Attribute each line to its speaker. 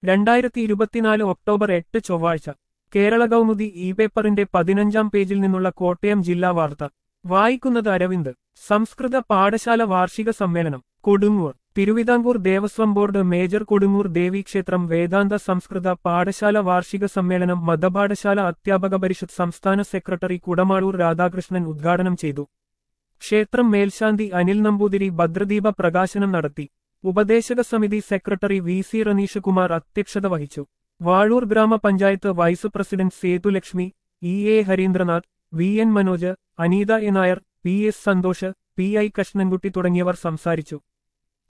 Speaker 1: രണ്ടായിരത്തി ഇരുപത്തിനാല് ഒക്ടോബർ എട്ട് ചൊവ്വാഴ്ച കേരള കൗമുദി ഇ പേപ്പറിന്റെ പതിനഞ്ചാം പേജിൽ നിന്നുള്ള കോട്ടയം ജില്ലാ വാർത്ത വായിക്കുന്നത് അരവിന്ദ് സംസ്കൃത പാഠശാല വാർഷിക സമ്മേളനം കൊടുങ്ങൂർ തിരുവിതാംകൂർ ദേവസ്വം ബോർഡ് മേജർ കൊടുങ്ങൂർ ദേവീക്ഷേത്രം വേദാന്ത സംസ്കൃത പാഠശാല വാർഷിക സമ്മേളനം മതപാഠശാല അധ്യാപക പരിഷത്ത് സംസ്ഥാന സെക്രട്ടറി കുടമാളൂർ രാധാകൃഷ്ണൻ ഉദ്ഘാടനം ചെയ്തു ക്ഷേത്രം മേൽശാന്തി അനിൽ നമ്പൂതിരി ഭദ്രദീപ പ്രകാശനം നടത്തി ഉപദേശക സമിതി secretary V C Ranish Kumar അധ്യക്ഷത വഹിച്ചു വാഴൂർ ഗ്രാമപഞ്ചായത്ത് vice president Sethulakshmi E A Harindranath V N Manoj Anitha A Nair P S Santhosh P I Krishnankutty തുടങ്ങിയവർ സംസാരിച്ചു